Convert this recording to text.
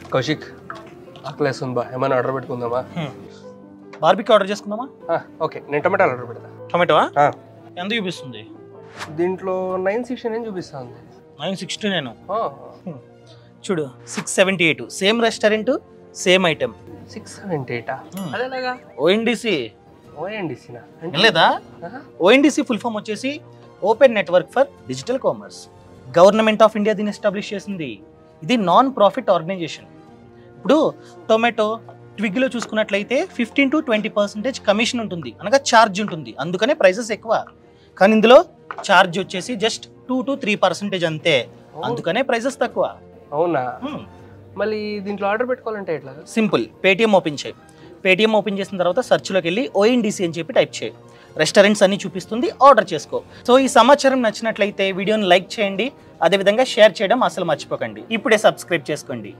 కౌశిక్ ఆకలేస్తుంది బా ఏమైనా ఆర్డర్ పెట్టుకుందామా బార్బీకి ఆర్డర్ చేసుకుందామా ఆ, ఓకే నేను టమాటాలు ఆర్డర్ పెడతా టొమాటోవా ఆ, ఎంత చూపిస్తుంది దీంట్లో నైన్ సిక్స్టీ నైన్ చూపిస్తుంది నైన్ సిక్స్టీ నేను ఆ, చూడు six seventy eight same restaurant same item six seventy ఎయిటా Hmm. అదేలాగా ఓఎన్డీసీ ఓఎన్డిసినా లేదా ఓఎన్డీసీ ఫుల్ ఫామ్ వచ్చేసి open network for digital commerce government of India దీన్ని ఎస్టాబ్లిష్ చేసింది ఇది నాన్ ప్రాఫిట్ ఆర్గనైజేషన్ ఇప్పుడు టొమాటో ట్విగ్లో చూసుకున్నట్లయితే fifteen to twenty percentage commission ఉంటుంది అనగా ఛార్జ్ ఉంటుంది అందుకనే ప్రైసెస్ ఎక్కువ కానీ ఇందులో ఛార్జ్ వచ్చేసి just two to three percentage అంతే అందుకనే ప్రైసెస్ తక్కువ అవునా మళ్ళీ దీంట్లో ఆర్డర్ పెట్టుకోవాలంటే ఎట్లా సింపుల్ పేటిఎం ఓపెన్ చేయి పేటిఎం ఓపెన్ చేసిన తర్వాత సెర్చ్లోకి వెళ్ళి ఓఎన్డీసీ అని చెప్పి టైప్ చేయి రెస్టారెంట్స్ అన్ని చూపిస్తుంది ఆర్డర్ చేసుకో సో ఈ సమాచారం నచ్చినట్లయితే వీడియోని లైక్ చేయండి అదేవిధంగా షేర్ చేయడం అసలు మర్చిపోకండి ఇప్పుడే సబ్స్క్రైబ్ చేసుకోండి